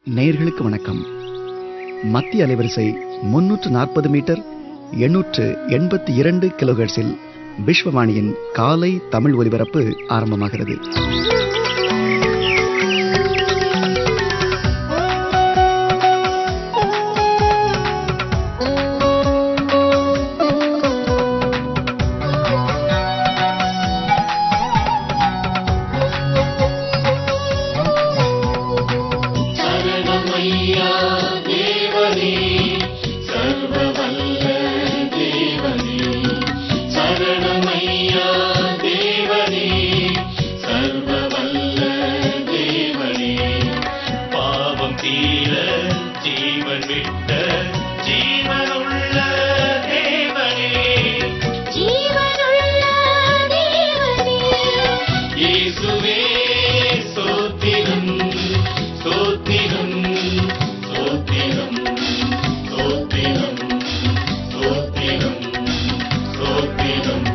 நேயர்களுக்கு வணக்கம் மத்திய அலைவரிசை முன்னூற்று நாற்பது மீட்டர் எண்ணூற்று எண்பத்தி இரண்டு கிலோஹெர்ட்ஸில் விஸ்வவாணியின் காலை தமிழ் ஒலிபரப்பு ஆரம்பமாகிறது சரணமையா தேவனே சர்வவல்ல தேவனே சரணமையா தேவனே சர்வவல்ல தேவனே பாவம் தீர ஜீவன் விட்ட ஜீவனுள்ள தேவனே ஜீவனுள்ள தேவனே இயேசுவே ஸ்தோத்திரம் ஸ்தோத்திரம் ஸ்தோத்திரம் ஸ்தோத்திரம் ஸ்தோத்திரம் ஸ்தோத்திரம்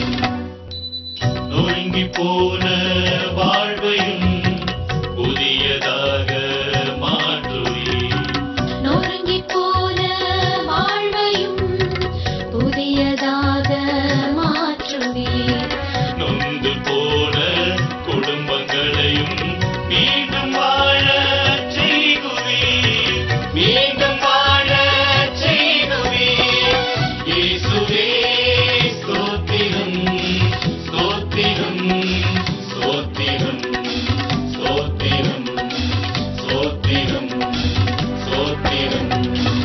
நொறுங்கி போன வாழ்வையும் புதியதாக மாற்றுவீர் நொறுங்கி போன வாழ்வையும் புதியதாக மாற்றுவீர் நொந்து போன குடும்பங்களையும் மீண்டும் வாழ செய்குவீர் மீண்டும் வாழ செய்குவீர் இயேசுவே ஸ்தோத்திரம் ஸ்தோத்திரம் ஸ்தோத்திரம் ஸ்தோத்திரம் ஸ்தோத்திரம் ஸ்தோத்திரம்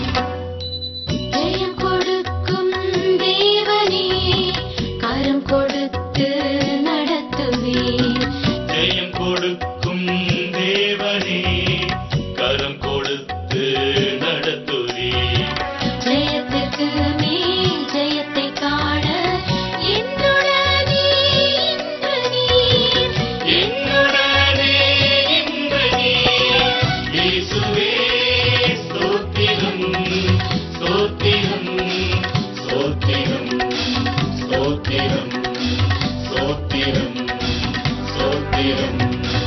ஜெயம் கொடுக்கும் தேவனே கரம் கொடுத்து நடத்துவீர் ஜெயம் கொடுக்கும் தேவனே கரம் கொடுத்து நடத்துவீர் ஜெயத்திற்கு மேல் ஜெயத்தை காண என்னுடனே இன்று நீர் என்னுடனே இன்று நீர் இயேசுவே ஸ்தோத்திரம் ஸ்தோத்திரம் ஸ்தோத்திரம் ஸ்தோத்திரம் ஸ்தோத்திரம் ஸ்தோத்திரம்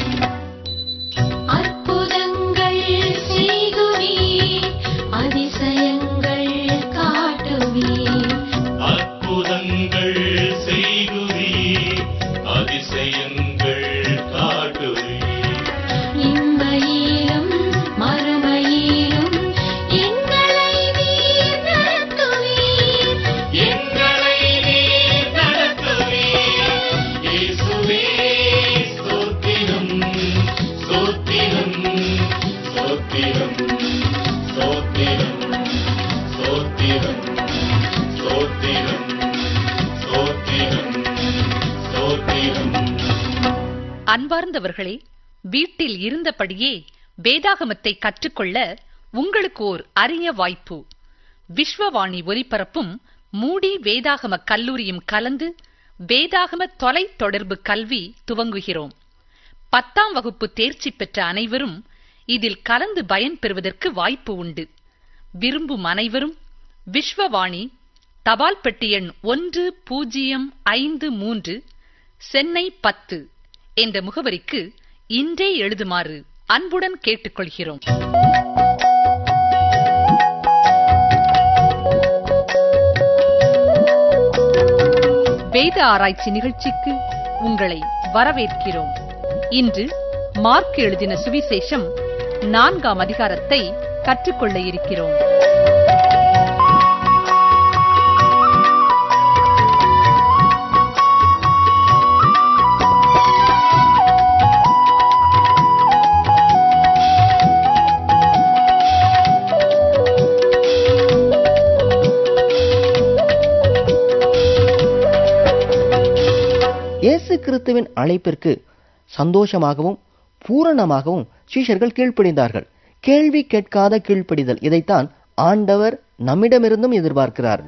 அற்புதங்கள் செய்குவீர் அதிசயங்கள் காட்டுவீர் அற்புதங்கள் செய்குவீர் அதிசயங்கள் காட்டுவீர் இம்மையிலும் மறுமையிலும் எங்களை நீர் நடத்துவீர் எங்களை நீர் நடத்துவீர் இயேசுவே ஸ்தோத்திரம் ஸ்தோத்திரம் ஸ்தோத்திரம் ஸ்தோத்திரம் ஸ்தோத்திரம் ஸ்தோத்திரம் ஸ்தோத்திரம் ஸ்தோத்திரம் அன்பார்ந்தவர்களே வீட்டில் இருந்தபடியே வேதாகமத்தை கற்றுக்கொள்ள உங்களுக்கு ஓர் அரிய வாய்ப்பு விஸ்வவாணி ஒலிபரப்பும் மூடி வேதாகம கல்லூரியும் கலந்து வேதாகம தொலை தொடர்பு கல்வி துவங்குகிறோம் பத்தாம் வகுப்பு தேர்ச்சி பெற்ற அனைவரும் இதில் கலந்து பயன்பெறுவதற்கு வாய்ப்பு உண்டு விரும்பும் அனைவரும் விஸ்வவாணி தபால் பெட்டி எண் ஒன்று பூஜ்ஜியம் ஐந்து மூன்று சென்னை பத்து என்ற முகவரிக்கு இன்றே எழுதுமாறு அன்புடன் கேட்டுக்கொள்கிறோம் வேத ஆராய்ச்சி நிகழ்ச்சிக்கு உங்களை வரவேற்கிறோம் இன்று மார்க் எழுதின சுவிசேஷம் நான்காம் அதிகாரத்தை கற்றுக்கொள்ள இருக்கிறோம் இயேசு கிறிஸ்துவின் அழைப்பிற்கு சந்தோஷமாகவும் பூரணமாகவும் சீஷர்கள் கீழ்ப்படிந்தார்கள் கேள்வி கேட்காத கீழ்ப்படிதல் இதைத்தான் ஆண்டவர் நம்மிடமிருந்தும் எதிர்பார்க்கிறார்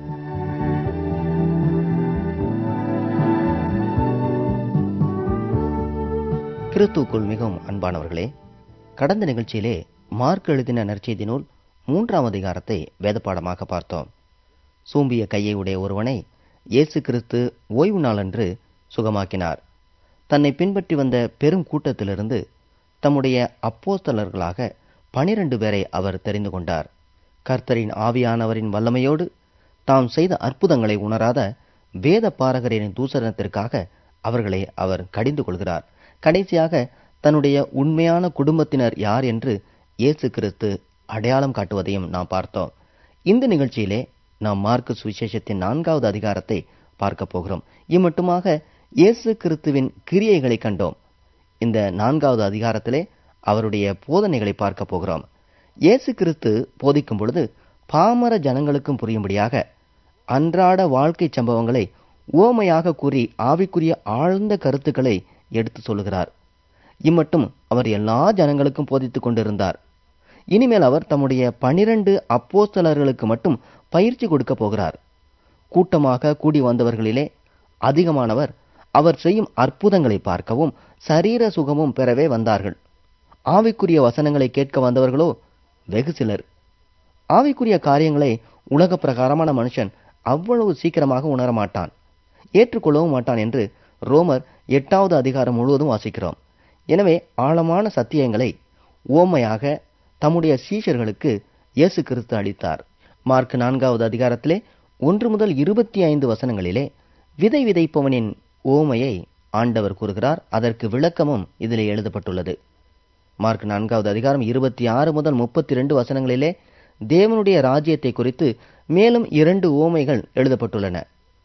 கிறிஸ்துக்குள் மிகவும் அன்பானவர்களே கடந்த நிகழ்ச்சியிலே மார்க் எழுதின நற்செய்தி நூல் மூன்றாம் அதிகாரத்தை வேதப்பாடமாக பார்த்தோம் சூம்பிய கையை உடைய ஒருவனை இயேசு கிறிஸ்து ஓய்வு நாளன்று சுகமாக்கினார் தன்னை பின்பற்றி வந்த பெரும் கூட்டத்திலிருந்து தம்முடைய அப்போஸ்தலர்களாக பனிரெண்டு பேரை அவர் தெரிந்து கொண்டார் கர்த்தரின் ஆவியானவரின் வல்லமையோடு தாம் செய்த அற்புதங்களை உணராத வேத பாரகரின் தூசரணத்திற்காக அவர்களை அவர் கடிந்து கொள்கிறார் கடைசியாக தன்னுடைய உண்மையான குடும்பத்தினர் யார் என்று இயேசு கிறிஸ்து அடையாளம் காட்டுவதையும் நாம் பார்த்தோம் இந்த நிகழ்ச்சியிலே நாம் மார்க்கு சுவிசேஷத்தின் நான்காவது அதிகாரத்தை பார்க்க போகிறோம் இம்மட்டுமாக இயேசு கிறிஸ்துவின் கிரியைகளை கண்டோம் இந்த நான்காவது அதிகாரத்திலே அவருடைய போதனைகளை பார்க்க போகிறோம் இயேசு கிறிஸ்து போதிக்கும் பொழுது பாமர ஜனங்களுக்கும் புரியும்படியாக அன்றாட வாழ்க்கை சம்பவங்களை ஓமையாக கூறி ஆவிக்குரிய ஆழ்ந்த கருத்துக்களை எடுத்து சொல்லுகிறார் இம்மட்டும் அவர் எல்லா ஜனங்களுக்கும் போதித்துக் கொண்டிருந்தார் இனிமேல் அவர் தம்முடைய பனிரெண்டு அப்போஸ்தலர்களுக்கு மட்டும் பயிற்சி கொடுக்க போகிறார் கூட்டமாக கூடி வந்தவர்களிலே அதிகமானவர் அவர் செய்யும் அற்புதங்களை பார்க்கவும் சரீர சுகமும் பெறவே வந்தார்கள் ஆவிக்குரிய வசனங்களை கேட்க வந்தவர்களோ வெகு சிலர் ஆவிக்குரிய காரியங்களை உலக பிரகாரமான மனுஷன் அவ்வளவு சீக்கிரமாக உணரமாட்டான் ஏற்றுக்கொள்ளவும் மாட்டான் என்று ரோமர் எட்டாவது அதிகாரம் முழுவதும் வாசிக்கிறோம் எனவே ஆழமான சத்தியங்களை ஓமையாக தம்முடைய சீஷர்களுக்கு இயேசு கிறிஸ்து அளித்தார் மார்க் நான்காவது அதிகாரத்திலே ஒன்று முதல் இருபத்தி ஐந்து வசனங்களிலே விதை விதைப்பவனின் ஓமையை ஆண்டவர் கூறுகிறார் அதற்கு விளக்கமும் இதிலே எழுதப்பட்டுள்ளது மார்க் நான்காவது அதிகாரம் இருபத்தி ஆறு முதல் முப்பத்தி ரெண்டு வசனங்களிலே தேவனுடைய ராஜ்யத்தை குறித்து மேலும் இரண்டு ஓமைகள் எழுதப்பட்டுள்ளன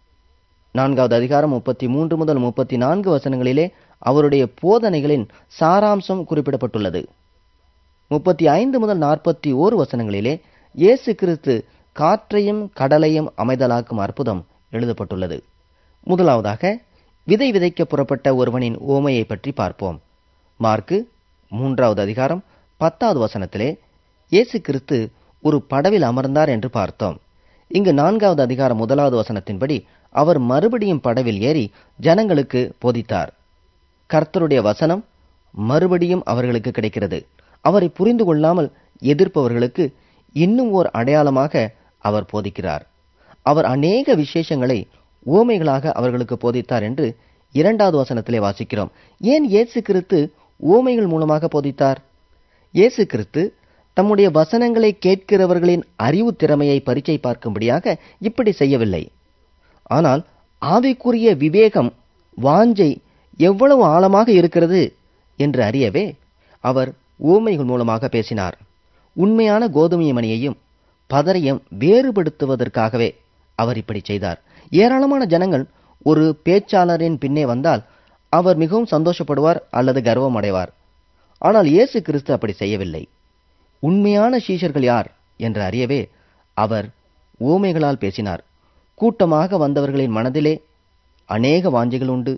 நான்காவது அதிகாரம் முப்பத்தி மூன்று முதல் முப்பத்தி நான்கு வசனங்களிலே அவருடைய போதனைகளின் சாராம்சம் குறிப்பிடப்பட்டுள்ளது முப்பத்தி ஐந்து முதல் நாற்பத்தி ஓரு வசனங்களிலே இயேசு கிறிஸ்து காற்றையும் கடலையும் அமைதலாக்கும் அற்புதம் எழுதப்பட்டுள்ளது முதலாவதாக விதை விதைக்க புறப்பட்ட ஒருவனின் ஓமையை பற்றி பார்ப்போம் மார்க்கு மூன்றாவது அதிகாரம் பத்தாவது வசனத்திலே இயேசு கிறிஸ்து ஒரு படவில் அமர்ந்தார் என்று பார்த்தோம் இங்கு நான்காவது அதிகாரம் முதலாவது வசனத்தின்படி அவர் மறுபடியும் படவில் ஏறி ஜனங்களுக்கு போதித்தார் கர்த்தருடைய வசனம் மறுபடியும் அவர்களுக்கு கிடைக்கிறது அவரை புரிந்து கொள்ளாமல் எதிர்ப்பவர்களுக்கு இன்னும் ஓர் அடையாளமாக அவர் போதிக்கிறார் அவர் அநேக விசேஷங்களை ஓமைகளாக அவர்களுக்கு போதித்தார் என்று இரண்டாவது வசனத்திலே வாசிக்கிறோம் ஏன் இயேசு கிறிஸ்து ஓமைகள் மூலமாக போதித்தார் இயேசு கிறிஸ்து தம்முடைய வசனங்களை கேட்கிறவர்களின் அறிவு திறமையை பரீட்சை பார்க்கும்படியாக இப்படி செய்யவில்லை ஆனால் ஆவிக்குரிய விவேகம் வாஞ்சை எவ்வளவு ஆழமாக இருக்கிறது என்று அறியவே அவர் ஊமைகள் மூலமாக பேசினார் உண்மையான கோதுமை மணியையும் பதரையும் வேறுபடுத்துவதற்காகவே அவர் இப்படி செய்தார் ஏராளமான ஜனங்கள் ஒரு பேச்சாளரின் பின்னே வந்தால் அவர் மிகவும் சந்தோஷப்படுவார் அல்லது கர்வம் அடைவார் ஆனால் இயேசு கிறிஸ்து அப்படி செய்யவில்லை உண்மையான சீஷர்கள் யார் என்று அறியவே அவர் ஊமைகளால் பேசினார் கூட்டமாக வந்தவர்களின் மனதிலே அநேக வாஞ்சைகள் உண்டு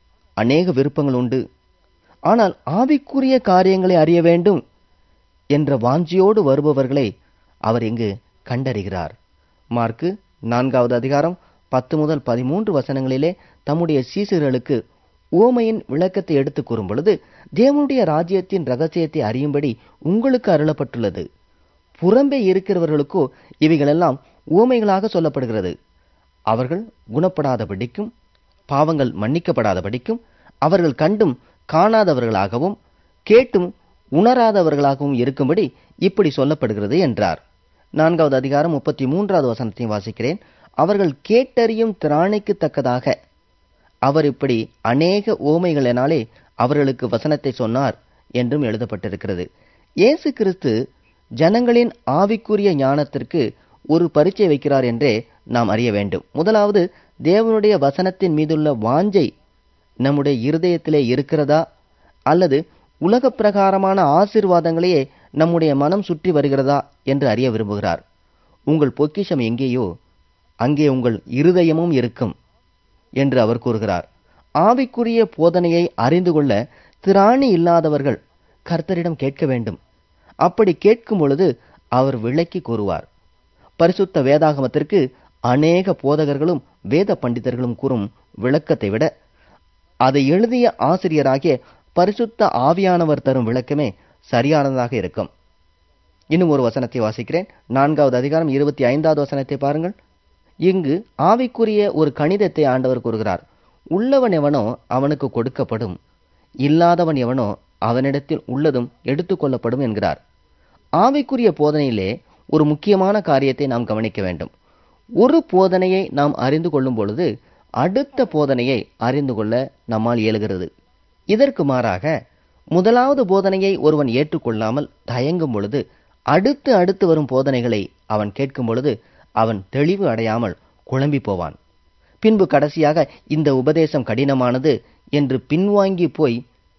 அநேக விருப்பங்கள் உண்டு ஆனால் ஆவிக்குரிய காரியங்களை அறிய வேண்டும் என்ற வாஞ்சியோடு வருபவர்களை அவர் இங்கு கண்டறிகிறார் மார்க்கு நான்காவது அதிகாரம் பத்து முதல் பதிமூன்று வசனங்களிலே தம்முடைய சீசர்களுக்கு ஓமையின் விளக்கத்தை எடுத்து கூறும் பொழுது தேவனுடைய ராஜ்யத்தின் ரகசியத்தை அறியும்படி உங்களுக்கு அருளப்பட்டுள்ளது புறம்பே இருக்கிறவர்களுக்கோ இவைகளெல்லாம் ஊமைகளாக சொல்லப்படுகிறது அவர்கள் குணப்படாதபடிக்கும் பாவங்கள் மன்னிக்கப்படாதபடிக்கும் அவர்கள் கண்டும் காணாதவர்களாகவும் கேட்டும் உணராதவர்களாகவும் இருக்கும்படி இப்படி சொல்லப்படுகிறது என்றார் நான்காவது அதிகாரம் முப்பத்தி மூன்றாவது வசனத்தையும் வாசிக்கிறேன் அவர்கள் கேட்டறியும் திராணிக்கு தக்கதாக அவர் இப்படி அநேக ஓமைகளினாலே அவர்களுக்கு வசனத்தை சொன்னார் என்றும் எழுதப்பட்டிருக்கிறது இயேசு கிறிஸ்து ஜனங்களின் ஆவிக்குரிய ஞானத்திற்கு ஒரு பரீட்சை வைக்கிறார் என்றே நாம் அறிய வேண்டும் முதலாவது தேவனுடைய வசனத்தின் மீதுள்ள வாஞ்சை நம்முடைய இருதயத்திலே இருக்கிறதா அல்லது உலக பிரகாரமான ஆசீர்வாதங்களையே நம்முடைய மனம் சுற்றி வருகிறதா என்று அறிய விரும்புகிறார் உங்கள் பொக்கிஷம் எங்கேயோ அங்கே உங்கள் இருதயமும் இருக்கும் என்று அவர் கூறுகிறார் ஆவிக்குரிய போதனையை அறிந்து கொள்ள திராணி இல்லாதவர்கள் கர்த்தரிடம் கேட்க வேண்டும் அப்படி கேட்கும் பொழுது அவர் விளக்கி கூறுவார் பரிசுத்த வேதாகமத்திற்கு அநேக போதகர்களும் வேத பண்டிதர்களும் கூறும் விளக்கத்தை விட அதை எழுதிய ஆசிரியராகிய பரிசுத்த ஆவியானவர் தரும் விளக்கமே சரியானதாக இருக்கும் இன்னும் ஒரு வசனத்தை வாசிக்கிறேன் நான்காவது அதிகாரம் இருபத்தி ஐந்தாவது வசனத்தை பாருங்கள் இங்கு ஆவிக்குரிய ஒரு கணிதத்தை ஆண்டவர் கூறுகிறார் உள்ளவன் எவனோ அவனுக்கு கொடுக்கப்படும் இல்லாதவன் எவனோ அவனிடத்தில் உள்ளதும் எடுத்துக்கொள்ளப்படும் என்கிறார் ஆவிக்குரிய போதனையிலே ஒரு முக்கியமான காரியத்தை நாம் கவனிக்க வேண்டும் ஒரு போதனையை நாம் அறிந்து கொள்ளும் பொழுது அடுத்த போதனையை அறிந்து கொள்ள நம்மால் இயலுகிறது இதற்கு மாறாக முதலாவது போதனையை ஒருவன் ஏற்றுக்கொள்ளாமல் தயங்கும் பொழுது அடுத்து அடுத்து வரும் போதனைகளை அவன் கேட்கும் பொழுது அவன் தெளிவு அடையாமல் குழம்பி போவான் பின்பு கடைசியாக இந்த உபதேசம் கடினமானது என்று பின்வாங்கி போய்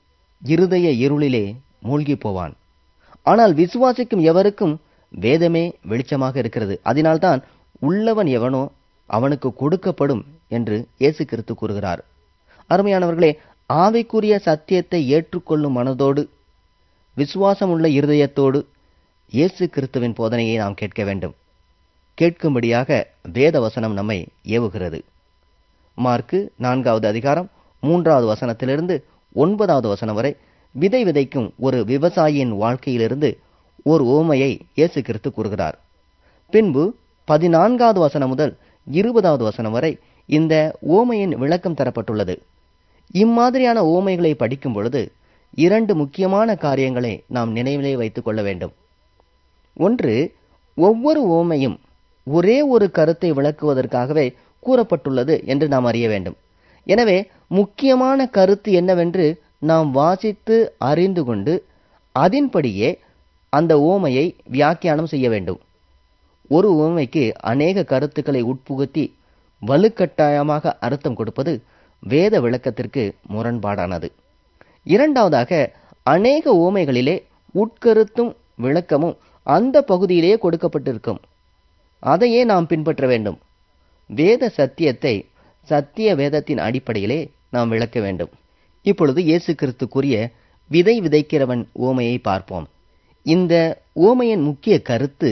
இருதய இருளிலே மூழ்கி போவான் ஆனால் விசுவாசிக்கும் எவருக்கும் வேதமே வெளிச்சமாக இருக்கிறது அதனால்தான் உள்ளவன் எவனோ அவனுக்கு கொடுக்கப்படும் என்று இயேசு கிறிஸ்து கூறுகிறார் அருமையானவர்களே ஆவிக்குரிய சத்தியத்தை ஏற்றுக்கொள்ளும் மனதோடு விசுவாசம் உள்ள இருதயத்தோடு இயேசு கிறிஸ்துவின் போதனையை நாம் கேட்க வேண்டும் கேட்கும்படியாக வேத வசனம் நம்மை ஏவுகிறது மார்க்கு நான்காவது அதிகாரம் மூன்றாவது வசனத்திலிருந்து ஒன்பதாவது வசனம் வரை விதை விதைக்கும் ஒரு விவசாயியின் வாழ்க்கையிலிருந்து ஒரு ஓமையை இயேசு கிறிஸ்து கூறுகிறார் பின்பு பதினான்காவது வசனம் முதல் இருபதாவது வசனம் வரை இந்த ஓமையின் விளக்கம் தரப்பட்டுள்ளது இம்மாதிரியான ஓமைகளை படிக்கும் பொழுது இரண்டு முக்கியமான காரியங்களை நாம் நினைவிலே வைத்துக் கொள்ள வேண்டும் ஒன்று ஒவ்வொரு ஓமையும் ஒரே ஒரு கருத்தை விளக்குவதற்காகவே கூறப்பட்டுள்ளது என்று நாம் அறிய வேண்டும் எனவே முக்கியமான கருத்து என்னவென்று நாம் வாசித்து அறிந்து கொண்டு அதன்படியே அந்த ஓமையை வியாக்கியானம் செய்ய வேண்டும் ஒரு ஓமைக்கு அநேக கருத்துக்களை உட்புகுத்தி வலுக்கட்டாயமாக அர்த்தம் கொடுப்பது வேத விளக்கத்திற்கு முரண்பாடானது இரண்டாவதாக அநேக ஓமைகளிலே உட்கருத்தும் விளக்கமும் அந்த பகுதியிலேயே கொடுக்கப்பட்டிருக்கும் அதையே நாம் பின்பற்ற வேண்டும் வேத சத்தியத்தை சத்திய வேதத்தின் அடிப்படையிலே நாம் விளக்க வேண்டும் இப்பொழுது இயேசு கிறிஸ்து கூறிய விதை விதைக்கிறவன் ஓமையை பார்ப்போம் இந்த ஓமையின் முக்கிய கருத்து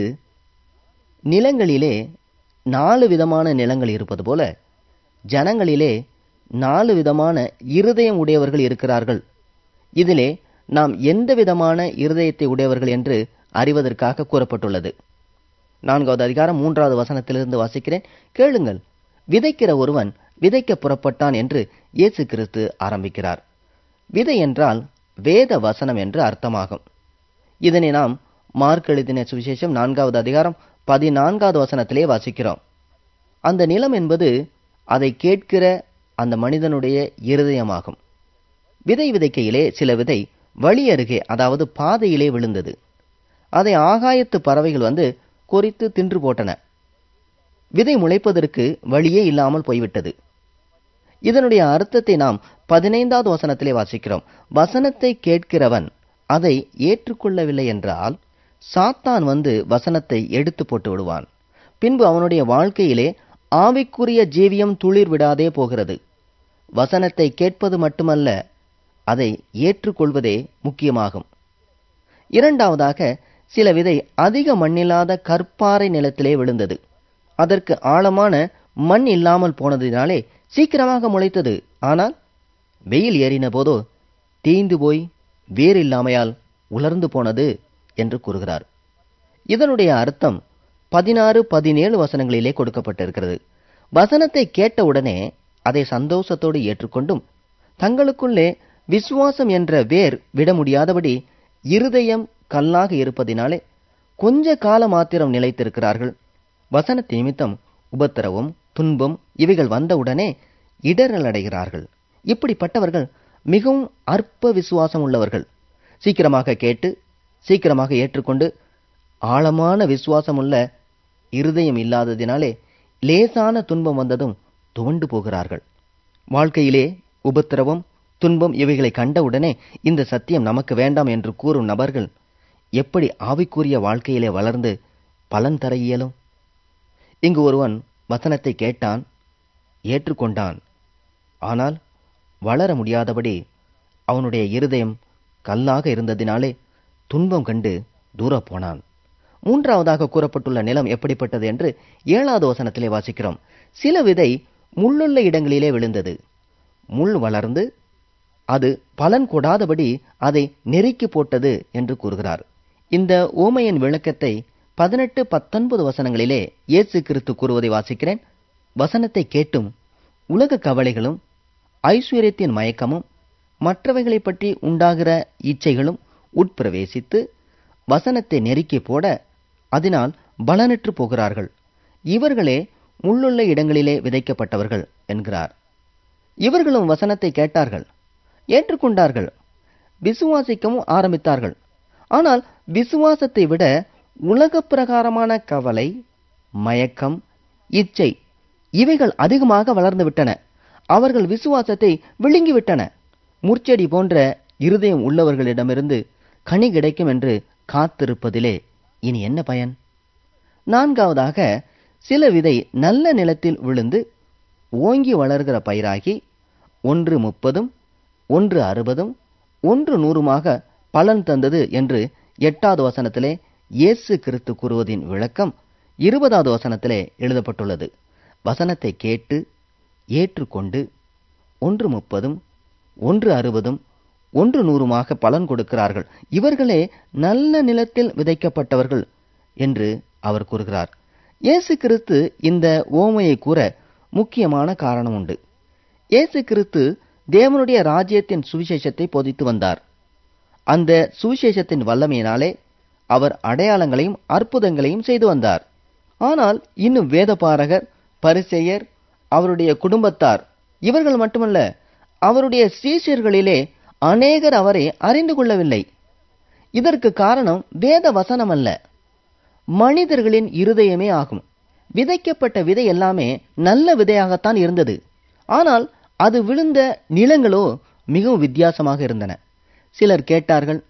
நிலங்களிலே நாலு விதமான நிலங்கள் இருப்பது போல ஜனங்களிலே நாலு விதமான இருதயம் உடையவர்கள் இருக்கிறார்கள் இதிலே நாம் எந்த விதமான இருதயத்தை உடையவர்கள் என்று அறிவதற்காக கூறப்பட்டுள்ளது நான்காவது அதிகாரம் மூன்றாவது வசனத்திலிருந்து வாசிக்கிறேன் கேளுங்கள் விதைக்கிற ஒருவன் விதைக்க புறப்பட்டான் என்று இயேசு கிறிஸ்து ஆரம்பிக்கிறார் விதை என்றால் வேத வசனம் என்று அர்த்தமாகும் இதனை நாம் மார்க் எழுதின சுவிசேஷம் நான்காவது அதிகாரம் பதினான்காவது வசனத்திலே வாசிக்கிறோம் அந்த நிலம் என்பது அதை கேட்கிற அந்த மனிதனுடைய இருதயமாகும் விதை விதைக்கையிலே சில விதை வழி அருகே அதாவது பாதையிலே விழுந்தது அதை ஆகாயத்து பறவைகள் வந்து கொறித்து தின்று போட்டன விதை முளைப்பதற்கு வழியே இல்லாமல் போய்விட்டது இதனுடைய அர்த்தத்தை நாம் பதினைந்தாவது வசனத்திலே வாசிக்கிறோம் வசனத்தை கேட்கிறவன் அதை ஏற்றுக்கொள்ளவில்லை என்றால் சாத்தான் வந்து வசனத்தை எடுத்து போட்டு விடுவான் பின்பு அவனுடைய வாழ்க்கையிலே ஆவிக்குரிய ஜீவியம் துளிர் விடாதே போகிறது வசனத்தை கேட்பது மட்டுமல்ல அதை ஏற்றுக்கொள்வதே முக்கியமாகும் இரண்டாவதாக சில விதை அதிக மண்ணில்லாத கற்பாறை நிலத்திலே விழுந்தது அதற்கு ஆழமான மண் இல்லாமல் போனதினாலே சீக்கிரமாக முளைத்தது ஆனால் வெயில் ஏறின போதோ தீந்து போய் வேர் இல்லாமையால் உலர்ந்து போனது என்று கூறுகிறார் இதனுடைய அர்த்தம் பதினாறு பதினேழு வசனங்களிலே கொடுக்கப்பட்டிருக்கிறது வசனத்தை கேட்டவுடனே அதை சந்தோஷத்தோடு ஏற்றுக்கொண்டும் தங்களுக்குள்ளே விசுவாசம் என்ற வேர் விட முடியாதபடி இருதயம் கல்லாக இருப்பதினாலே கொஞ்ச கால மாத்திரம் நிலைத்திருக்கிறார்கள் வசன நிமித்தம் உபத்திரவம் துன்பம் இவைகள் வந்தவுடனே இடரல் அடைகிறார்கள் இப்படிப்பட்டவர்கள் மிகவும் அற்ப விசுவாசம் உள்ளவர்கள் சீக்கிரமாக கேட்டு சீக்கிரமாக ஏற்றுக்கொண்டு ஆழமான விசுவாசம் உள்ள இருதயம் இல்லாததினாலே லேசான துன்பம் வந்ததும் துவண்டு போகிறார்கள் வாழ்க்கையிலே உபத்திரவம் துன்பம் இவைகளை கண்டவுடனே இந்த சத்தியம் நமக்கு வேண்டாம் என்று கூறும் நபர்கள் எப்படி ஆவிக்குரிய வாழ்க்கையிலே வளர்ந்து பலன் தர இயலும் இங்கு ஒருவன் வசனத்தை கேட்டான் ஏற்றுக்கொண்டான் ஆனால் வளர முடியாதபடி அவனுடைய இருதயம் கல்லாக இருந்ததினாலே துன்பம் கண்டு தூர போனான் மூன்றாவதாக கூறப்பட்டுள்ள நிலம் எப்படிப்பட்டது என்று ஏழாவது வசனத்திலே வாசிக்கிறோம் சில விதை முள்ளுள்ள இடங்களிலே விழுந்தது முள் வளர்ந்து அது பலன் கொடாதபடி அதை நெருக்கி போட்டது என்று கூறுகிறார் இந்த ஓமையின் விளக்கத்தை பதினெட்டு பத்தொன்பது வசனங்களிலே இயேசு கிறிஸ்து கூறுவதை வாசிக்கிறேன் வசனத்தை கேட்டும் உலக கவலைகளும் ஐஸ்வர்யத்தின் மயக்கமும் மற்றவைகளைப் பற்றி உண்டாகிற இச்சைகளும் உட்பிரவேசித்து வசனத்தை நெருக்கி போட அதனால் பலனற்று போகிறார்கள் இவர்களே முள்ளுள்ள இடங்களிலே விதைக்கப்பட்டவர்கள் என்கிறார் இவர்களும் வசனத்தை கேட்டார்கள் ஏற்றுக்கொண்டார்கள் விசுவாசிக்கவும் ஆரம்பித்தார்கள் ஆனால் விசுவாசத்தை விட உலக பிரகாரமான கவலை மயக்கம் இச்சை இவைகள் அதிகமாக வளர்ந்து விட்டன அவர்கள் விசுவாசத்தை விழுங்கிவிட்டன முற்செடி போன்ற இருதயம் உள்ளவர்களிடமிருந்து கனி கிடைக்கும் என்று காத்திருப்பதிலே இனி என்ன பயன் நான்காவதாக சில விதை நல்ல நிலத்தில் விழுந்து ஓங்கி வளர்கிற பயிராகி ஒன்று முப்பதும் ஒன்று அறுபதும் ஒன்று நூறுமாக பலன் தந்தது என்று எட்டாவது வசனத்திலே இயேசு கிறிஸ்து கூறுவதின் விளக்கம் இருபதாவது வசனத்திலே எழுதப்பட்டுள்ளது வசனத்தை கேட்டு ஏற்றுக்கொண்டு ஒன்று முப்பதும் ஒன்று அறுபதும் ஒன்று நூறுமாக பலன் கொடுக்கிறார்கள் இவர்களே நல்ல நிலத்தில் விதைக்கப்பட்டவர்கள் என்று அவர் கூறுகிறார் இயேசு கிறிஸ்து இந்த ஓமையை கூற முக்கியமான காரணம் உண்டு இயேசு கிறிஸ்து தேவனுடைய ராஜ்யத்தின் சுவிசேஷத்தை போதித்து வந்தார் அந்த சுவிசேஷத்தின் வல்லமையினாலே அவர் அடையாளங்களையும் அற்புதங்களையும் செய்து வந்தார் ஆனால் இன்னும் வேதபாரகர் பரிசெயர் அவருடைய குடும்பத்தார் இவர்கள் மட்டுமல்ல அவருடைய சீஷர்களிலே அநேகர் அவரை அறிந்து கொள்ளவில்லை இதற்கு காரணம் வேத வசனம் அல்ல மனிதர்களின் இருதயமே ஆகும் விதைக்கப்பட்ட விதை எல்லாமே நல்ல விதையாகத்தான் இருந்தது ஆனால் அது விழுந்த நிலங்களோ மிகவும் வித்தியாசமாக இருந்தன சிலர் கேட்டார்கள்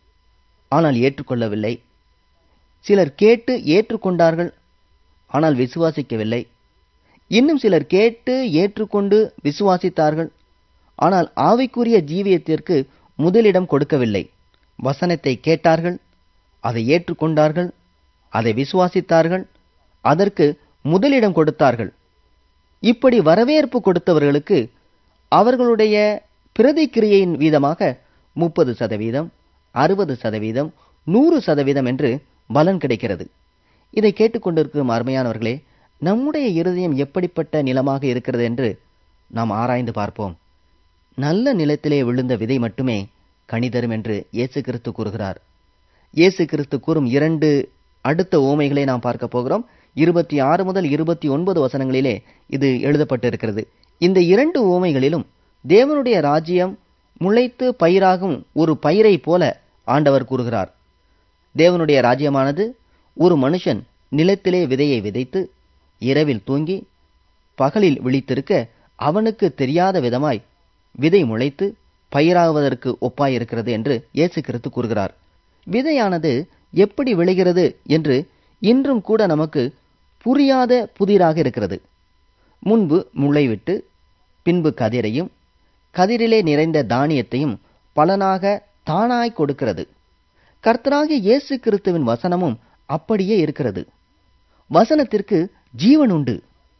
ஆனால் ஏற்றுக்கொள்ளவில்லை சிலர் கேட்டு ஏற்றுக்கொண்டார்கள் ஆனால் விசுவாசிக்கவில்லை இன்னும் சிலர் கேட்டு ஏற்றுக்கொண்டு விசுவாசித்தார்கள் ஆனால் ஆவிக்குரிய ஜீவியத்திற்கு முதலிடம் கொடுக்கவில்லை வசனத்தை கேட்டார்கள் அதை ஏற்றுக்கொண்டார்கள் அதை விசுவாசித்தார்கள் அதற்கு முதலிடம் கொடுத்தார்கள் இப்படி வரவேற்பு கொடுத்தவர்களுக்கு அவர்களுடைய பிரதிக்கிரியையின் வீதமாக முப்பது சதவீதம் அறுபது சதவீதம் நூறு சதவீதம் என்று பலன் கிடைக்கிறது இதை கேட்டுக்கொண்டிருக்கும் அருமையானவர்களே நம்முடைய இருதயம் எப்படிப்பட்ட நிலமாக இருக்கிறது என்று நாம் ஆராய்ந்து பார்ப்போம் நல்ல நிலத்திலே விழுந்த விதை மட்டுமே கனி தரும் என்று இயேசு கிறிஸ்து கூறுகிறார் இயேசு கிறிஸ்து கூறும் இரண்டு அடுத்த ஓமைகளை நாம் பார்க்க போகிறோம் இருபத்தி ஆறு முதல் இருபத்தி ஒன்பது வசனங்களிலே இது எழுதப்பட்டிருக்கிறது இந்த இரண்டு ஓமைகளிலும் தேவனுடைய ராஜ்யம் முளைத்து பயிராகும் ஒரு பயிரை போல ஆண்டவர் கூறுகிறார் தேவனுடைய ராஜ்யமானது ஒரு மனுஷன் நிலத்திலே விதையை விதைத்து இரவில் தூங்கி பகலில் விழித்திருக்க அவனுக்கு தெரியாத விதமாய் விதை முளைத்து பயிராகுவதற்கு ஒப்பாயிருக்கிறது என்று இயேசு கிறிஸ்து கூறுகிறார் விதையானது எப்படி விளைகிறது என்று இன்றும் கூட நமக்கு புரியாத புதிராக இருக்கிறது முன்பு முளைவிட்டு பின்பு கதிரையும் கதிரிலே நிறைந்த தானியத்தையும் பலனாக தானாய் கொடுக்கிறது கர்த்தராகிய இயேசு கிறிஸ்துவின் வசனமும் அப்படியே இருக்கிறது வசனத்திற்கு ஜீவன் உண்டு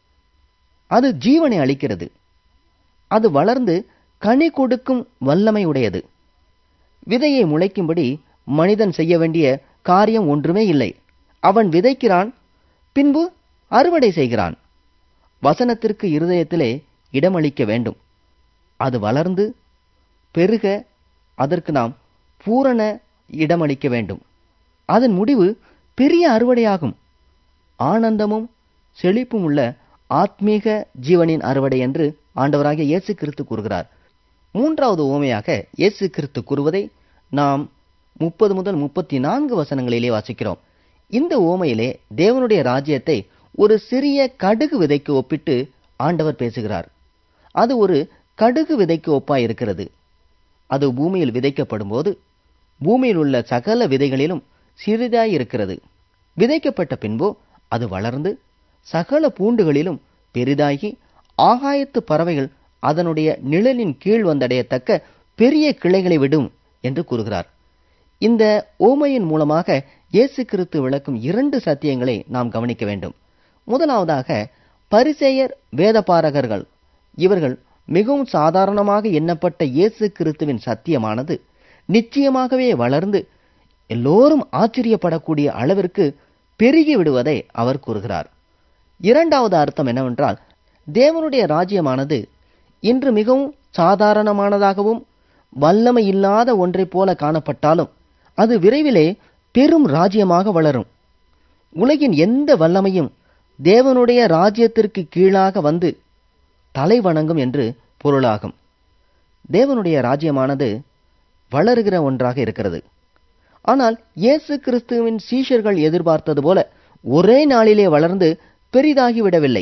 அது ஜீவனை அளிக்கிறது அது வளர்ந்து கனி கொடுக்கும் வல்லமை உடையது விதையை முளைக்கும்படி மனிதன் செய்ய வேண்டிய காரியம் ஒன்றுமே இல்லை அவன் விதைக்கிறான் பின்பு அறுவடை செய்கிறான் வசனத்திற்கு இருதயத்திலே இடமளிக்க வேண்டும் அது வளர்ந்து பெருக அதற்கு நாம் பூரண இடமளிக்க வேண்டும் அதன் முடிவு பெரிய அறுவடையாகும் ஆனந்தமும் செழிப்பும் உள்ள ஆத்மீக ஜீவனின் அறுவடை என்று ஆண்டவராகிய இயேசு கிறிஸ்து கூறுகிறார் மூன்றாவது ஓமையாக இயேசு கிறிஸ்து கூறுவதை நாம் முப்பது முதல் முப்பத்தி நான்கு வசனங்களிலே வாசிக்கிறோம் இந்த ஓமையிலே தேவனுடைய ராஜ்யத்தை ஒரு சிறிய கடுகு விதைக்கு ஒப்பிட்டு ஆண்டவர் பேசுகிறார் அது ஒரு கடுகு விதைக்கு ஒப்பாய் இருக்கிறது அது பூமியில் விதைக்கப்படும் போது பூமியில் உள்ள சகல விதைகளிலும் சிறிதாய் இருக்கிறது விதைக்கப்பட்ட பின்போ அது வளர்ந்து சகல பூண்டுகளிலும் பெரிதாகி ஆகாயத்து பறவைகள் அதனுடைய நிழலின் கீழ் வந்தடையத்தக்க பெரிய கிளைகளை விடும் என்று கூறுகிறார் இந்த ஓமையின் மூலமாக இயேசு கிறிஸ்து விளக்கும் இரண்டு சத்தியங்களை நாம் கவனிக்க வேண்டும் முதலாவதாக பரிசேயர் வேதபாரகர்கள் இவர்கள் மிகவும் சாதாரணமாக எண்ணப்பட்ட இயேசு கிறிஸ்துவின் சத்தியமானது நிச்சயமாகவே வளர்ந்து எல்லோரும் ஆச்சரியப்படக்கூடிய அளவிற்கு பெருகி விடுவதை அவர் கூறுகிறார் இரண்டாவது அர்த்தம் என்னவென்றால் தேவனுடைய ராஜ்யமானது இன்று மிகவும் சாதாரணமானதாகவும் வல்லமை இல்லாத ஒன்றைப் போல காணப்பட்டாலும் அது விரைவிலே பெரும் ராஜ்யமாக வளரும் உலகின் எந்த வல்லமையும் தேவனுடைய ராஜ்யத்திற்கு கீழாக வந்து தலை வணங்கும் என்று பொருளாகும் தேவனுடைய ராஜ்யமானது வளருகிற ஒன்றாக இருக்கிறது ஆனால் இயேசு கிறிஸ்துவின் சீஷர்கள் எதிர்பார்த்தது போல ஒரே நாளிலே வளர்ந்து பெரிதாகிவிடவில்லை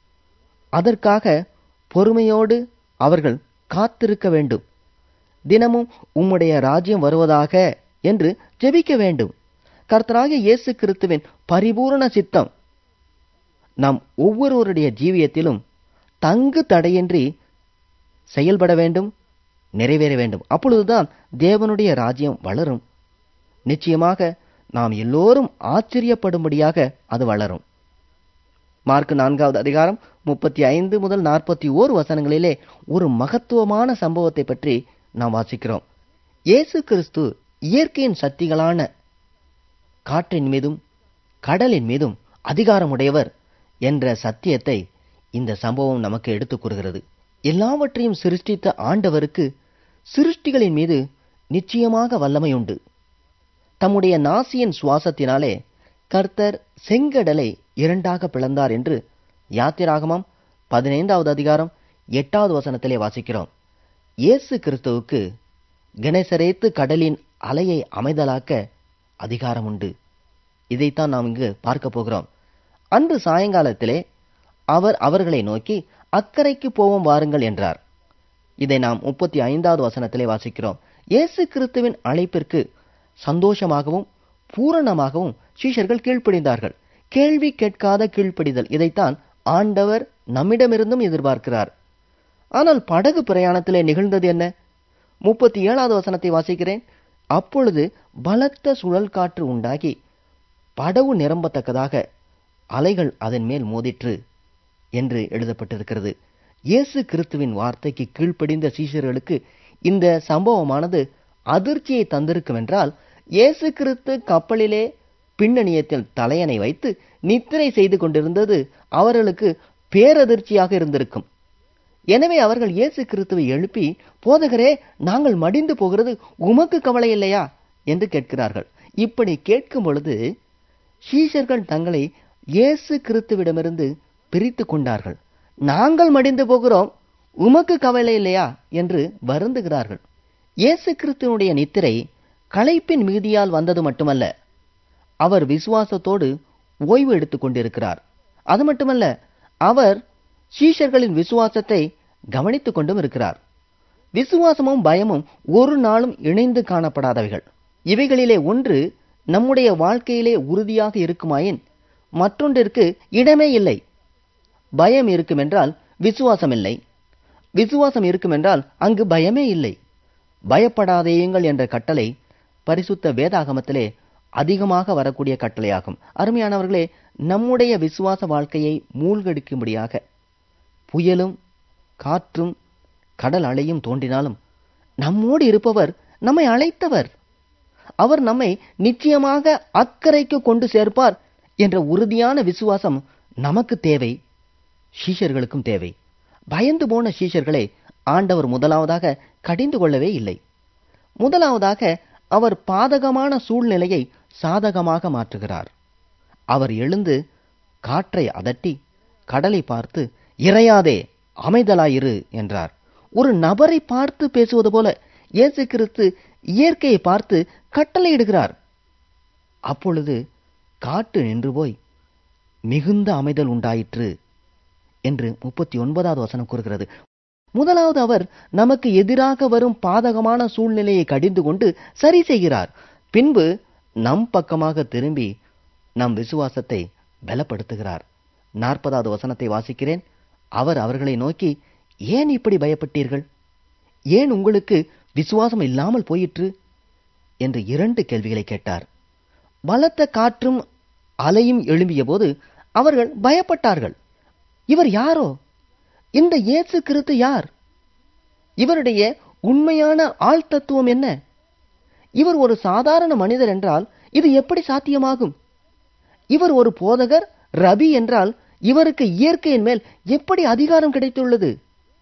அதற்காக பொறுமையோடு அவர்கள் காத்திருக்க வேண்டும் தினமும் உம்முடைய ராஜ்யம் வருவதாக என்று ஜெபிக்க வேண்டும் கர்த்தராகிய இயேசு கிறிஸ்துவின் பரிபூரண சித்தம் நாம் ஒவ்வொருவருடைய ஜீவியத்திலும் தங்கு தடையின்றி செயல்பட வேண்டும் நிறைவேற வேண்டும் அப்பொழுதுதான் தேவனுடைய ராஜ்யம் வளரும் நிச்சயமாக நாம் எல்லோரும் ஆச்சரியப்படும்படியாக அது வளரும் மார்க் நான்காவது அதிகாரம் முப்பத்தி ஐந்து முதல் நாற்பத்தி ஓரு வசனங்களிலே ஒரு மகத்துவமான சம்பவத்தை பற்றி நாம் வாசிக்கிறோம் இயேசு கிறிஸ்து இயற்கையின் சக்திகளான காற்றின் மீதும் கடலின் மீதும் அதிகாரமுடையவர் என்ற சத்தியத்தை இந்த சம்பவம் நமக்கு எடுத்துக் கூறுகிறது எல்லாவற்றையும் சிருஷ்டித்த ஆண்டவருக்கு சிருஷ்டிகளின் மீது நிச்சயமாக வல்லமை உண்டு தம்முடைய நாசியின் சுவாசத்தினாலே கர்த்தர் செங்கடலை இரண்டாக பிளந்தார் என்று யாத்திராகமம் பதினைந்தாவது அதிகாரம் எட்டாவது வசனத்திலே வாசிக்கிறோம் இயேசு கிறிஸ்துவுக்கு கணேசரேத்து கடலின் அலையை அமைதலாக்க அதிகாரம் உண்டு இதைத்தான் நாம் இங்கு பார்க்க போகிறோம் அன்று சாயங்காலத்திலே அவர் அவர்களை நோக்கி அக்கறைக்கு போவோம் வாருங்கள் என்றார் இதை நாம் முப்பத்தி ஐந்தாவது வசனத்திலே வாசிக்கிறோம் இயேசு கிறிஸ்துவின் அழைப்பிற்கு சந்தோஷமாகவும் பூரணமாகவும் சீஷர்கள் கீழ்ப்படிந்தார்கள் கேள்வி கேட்காத கீழ்ப்படிதல் இதைத்தான் ஆண்டவர் நம்மிடமிருந்தும் எதிர்பார்க்கிறார் ஆனால் படகு பிரயாணத்திலே நிகழ்ந்தது என்ன முப்பத்தி ஏழாவது வசனத்தை வாசிக்கிறேன் அப்பொழுது பலத்த சுழல் காற்று உண்டாகி படகு நிரம்பத்தக்கதாக அலைகள் அதன் மேல் மோதிற்று என்று எழுதப்பட்டிருக்கிறது இயேசு கிறிஸ்துவின் வார்த்தைக்கு கீழ்ப்படிந்த சீஷர்களுக்கு இந்த சம்பவமானது அதிர்ச்சியை தந்திருக்கும் என்றால் இயேசு கிறிஸ்து கப்பலிலே பின்னணியத்தில் தலையணை வைத்து நித்திரை செய்து கொண்டிருந்தது அவர்களுக்கு பேரதிர்ச்சியாக இருந்திருக்கும் எனவே அவர்கள் இயேசு கிறிஸ்துவை எழுப்பி போதகரே நாங்கள் மடிந்து போகிறது உமக்கு கவலை இல்லையா என்று கேட்கிறார்கள் இப்படி கேட்கும் பொழுது சீஷர்கள் தங்களை இயேசு கிறிஸ்துவிடமிருந்து பிரித்து கொண்டார்கள் நாங்கள் மடிந்து போகிறோம் உமக்கு கவலை இல்லையா என்று வருந்துகிறார்கள் இயேசு கிறிஸ்துவனுடைய நித்திரை களைப்பின் மிகுதியால் வந்தது மட்டுமல்ல அவர் விசுவாசத்தோடு ஓய்வு எடுத்துக் கொண்டிருக்கிறார் அது மட்டுமல்ல அவர் சீஷர்களின் விசுவாசத்தை கவனித்துக் கொண்டும் இருக்கிறார் விசுவாசமும் பயமும் ஒரு நாளும் இணைந்து காணப்படாதவைகள் இவைகளிலே ஒன்று நம்முடைய வாழ்க்கையிலே உறுதியாக இருக்குமாயின் மற்றொன்றிற்கு இடமே இல்லை பயம் இருக்குமென்றால் விசுவாசம் இல்லை விசுவாசம் இருக்குமென்றால் அங்கு பயமே இல்லை பயப்படாதேயுங்கள் என்ற கட்டளை பரிசுத்த வேதாகமத்திலே அதிகமாக வரக்கூடிய கட்டளையாகும் அருமையானவர்களே நம்முடைய விசுவாச வாழ்க்கையை மூழ்கடிக்கும்படியாக புயலும் காற்றும் கடல் அலையும் தோன்றினாலும் நம்மோடு இருப்பவர் நம்மை அழைத்தவர் அவர் நம்மை நிச்சயமாக அக்கறைக்கு கொண்டு சேர்ப்பார் என்ற உறுதியான விசுவாசம் நமக்கு தேவை சீஷர்களுக்கும் தேவை பயந்து போன சீஷர்களை ஆண்டவர் முதலாவதாக கடிந்து கொள்ளவே இல்லை முதலாவதாக அவர் பாதகமான சூழ்நிலையை சாதகமாக மாற்றுகிறார் அவர் எழுந்து காற்றை அதட்டி கடலை பார்த்து இறையாதே அமைதலாயிரு என்றார் ஒரு நபரை பார்த்து பேசுவது போல இயேசு கிறிஸ்து இயற்கையை பார்த்து கட்டளையிடுகிறார் அப்பொழுது காற்று நின்று போய் மிகுந்த அமைதல் உண்டாயிற்று என்று முப்பத்தி ஒன்பதாவது வசனம் கூறுகிறது முதலாவது அவர் நமக்கு எதிராக வரும் பாதகமான சூழ்நிலையை கடிந்து கொண்டு சரி செய்கிறார் பின்பு நம் பக்கமாக திரும்பி நம் விசுவாசத்தை பலப்படுத்துகிறார் நாற்பதாவது வசனத்தை வாசிக்கிறேன் அவர் அவர்களை நோக்கி ஏன் இப்படி பயப்பட்டீர்கள் ஏன் உங்களுக்கு விசுவாசம் இல்லாமல் போயிற்று என்று இரண்டு கேள்விகளை கேட்டார் பலத்த காற்றும் அலையும் எழும்பிய போது அவர்கள் பயப்பட்டார்கள் இவர் யாரோ இந்த இயேசு கிறிஸ்து யார் இவருடைய உண்மையான ஆள் தத்துவம் என்ன இவர் ஒரு சாதாரண மனிதர் என்றால் இது எப்படி சாத்தியமாகும் இவர் ஒரு போதகர் ரபி என்றால் இவருக்கு இயற்கையின் மேல் எப்படி அதிகாரம் கிடைத்துள்ளது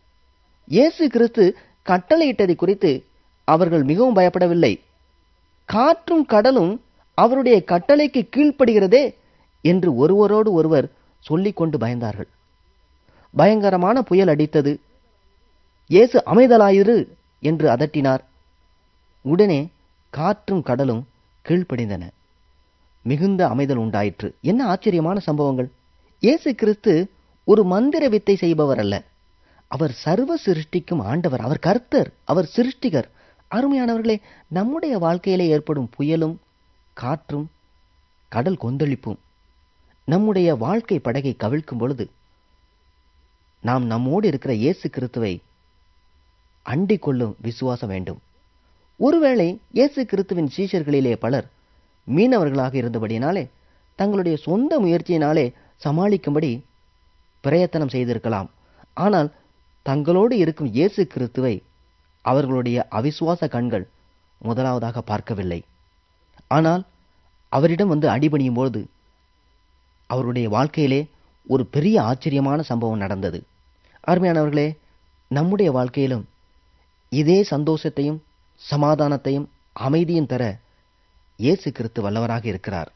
இயேசு கிறிஸ்து கட்டளையிட்டதை குறித்து அவர்கள் மிகவும் பயப்படவில்லை காற்றும் கடலும் அவருடைய கட்டளைக்கு கீழ்ப்படுகிறதே என்று ஒருவரோடு ஒருவர் சொல்லிக் கொண்டு பயந்தார்கள் பயங்கரமான புயல் அடித்தது இயேசு அமைதலாயிரு என்று அதட்டினார் உடனே காற்றும் கடலும் கீழ்ப்படிந்தன மிகுந்த அமைதல் உண்டாயிற்று என்ன ஆச்சரியமான சம்பவங்கள் இயேசு கிறிஸ்து ஒரு மந்திர வித்தை செய்பவர் அல்ல அவர் சர்வ சிருஷ்டிக்கும் ஆண்டவர் அவர் கர்த்தர் அவர் சிருஷ்டிகர் அருமையானவர்களே நம்முடைய வாழ்க்கையிலே ஏற்படும் புயலும் காற்றும் கடல் கொந்தளிப்பும் நம்முடைய வாழ்க்கை படகை கவிழ்க்கும் பொழுது நாம் நம்மோடு இருக்கிற இயேசு கிறிஸ்துவை அண்டிக் கொள்ளும் விசுவாசம் வேண்டும் ஒருவேளை இயேசு கிறிஸ்துவின் சீஷர்களிலே பலர் மீனவர்களாக இருந்தபடியினாலே தங்களுடைய சொந்த முயற்சியினாலே சமாளிக்கும்படி பிரயத்தனம் செய்திருக்கலாம் ஆனால் தங்களோடு இருக்கும் இயேசு கிறிஸ்துவை அவர்களுடைய அவிசுவாச கண்கள் முதலாவதாக பார்க்கவில்லை ஆனால் அவரிடம் வந்து அடிபணியும் பொழுது அவருடைய வாழ்க்கையிலே ஒரு பெரிய ஆச்சரியமான சம்பவம் நடந்தது அருமையானவர்களே நம்முடைய வாழ்க்கையிலும் இதே சந்தோஷத்தையும் சமாதானத்தையும் அமைதியும் தர இயேசு கிறிஸ்து வல்லவராக இருக்கிறார்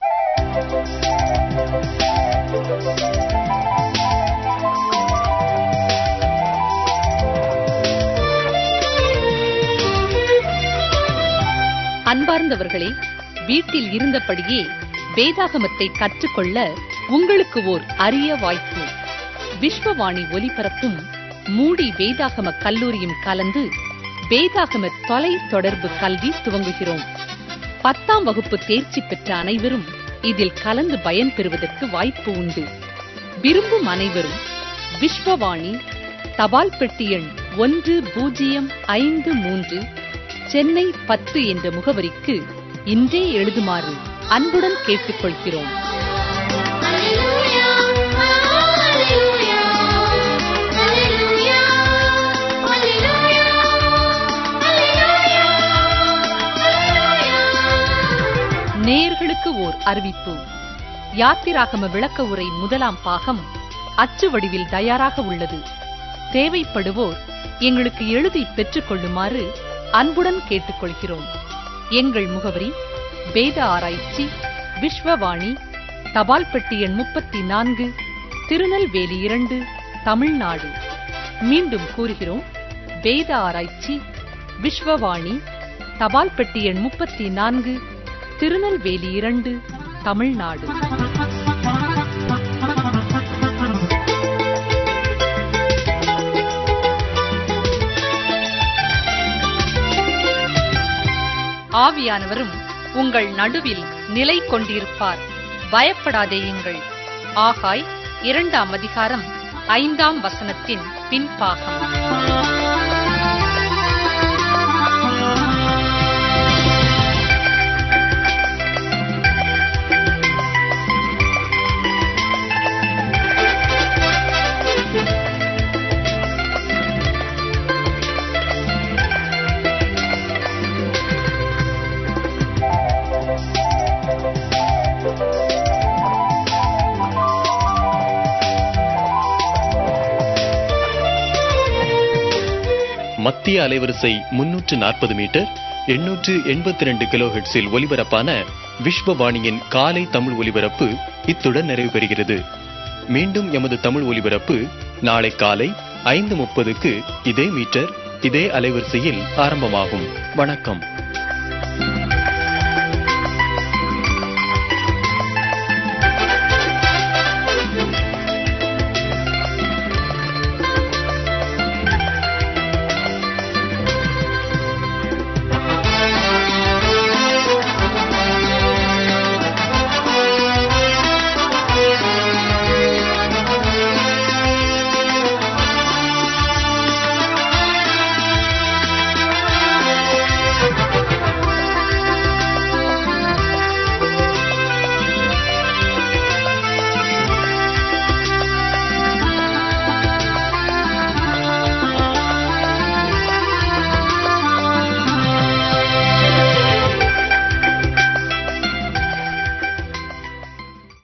அன்பார்ந்தவர்களே வீட்டில் இருந்தபடியே வேதாகமத்தை கற்றுக்கொள்ள உங்களுக்கு ஓர் அரிய வாய்ப்பு விஸ்வவாணி ஒலிபரப்பும் மூடி வேதாகம கல்லூரியும் கலந்து வேதாகம தொலை தொடர்பு கல்வி துவங்குகிறோம் பத்தாம் வகுப்பு தேர்ச்சி பெற்ற அனைவரும் இதில் கலந்து பயன்பெறுவதற்கு வாய்ப்பு உண்டு விரும்பும் அனைவரும் விஸ்வவாணி தபால் பெட்டி எண் ஒன்று பூஜ்ஜியம் ஐந்து மூன்று சென்னை பத்து என்ற முகவரிக்கு இன்றே எழுதுமாறு அன்புடன் கேட்டுக்கொள்கிறோம் Hallelujah, hallelujah, hallelujah, hallelujah, hallelujah. நேயர்களுக்கு ஓர் அறிவிப்பு யாத்திராகம விளக்க உரை முதலாம் பாகம் அச்சு வடிவில் தயாராக உள்ளது தேவைப்படுவோர் எங்களுக்கு எழுதி பெற்றுக் கொள்ளுமாறு அன்புடன் கேட்டுக்கொள்கிறோம் எங்கள் முகவரி வேத ஆராய்ச்சி விஸ்வவாணி தபால் பெட்டி எண் முப்பத்தி நான்கு திருநெல்வேலி இரண்டு தமிழ்நாடு மீண்டும் கூறுகிறோம் வேத ஆராய்ச்சி விஸ்வவாணி தபால் பெட்டி எண் முப்பத்தி நான்கு திருநெல்வேலி இரண்டு தமிழ்நாடு ஆவியானவரும் உங்கள் நடுவில் நிலை கொண்டிருப்பார் பயப்படாதேயுங்கள் ஆகாய் இரண்டாம் அதிகாரம் ஐந்தாம் வசனத்தின் பின்பாகம் மத்திய அலைவரிசை முன்னூற்று நாற்பது மீட்டர் எண்ணூற்று எண்பத்தி ரெண்டு கிலோஹெட்ஸில் ஒலிபரப்பான விஸ்வவாணியின் காலை தமிழ் ஒலிபரப்பு இத்துடன் நிறைவு பெறுகிறது மீண்டும் எமது தமிழ் ஒலிபரப்பு நாளை காலை ஐந்து முப்பதுக்கு இதே மீட்டர் இதே அலைவரிசையில் ஆரம்பமாகும் வணக்கம்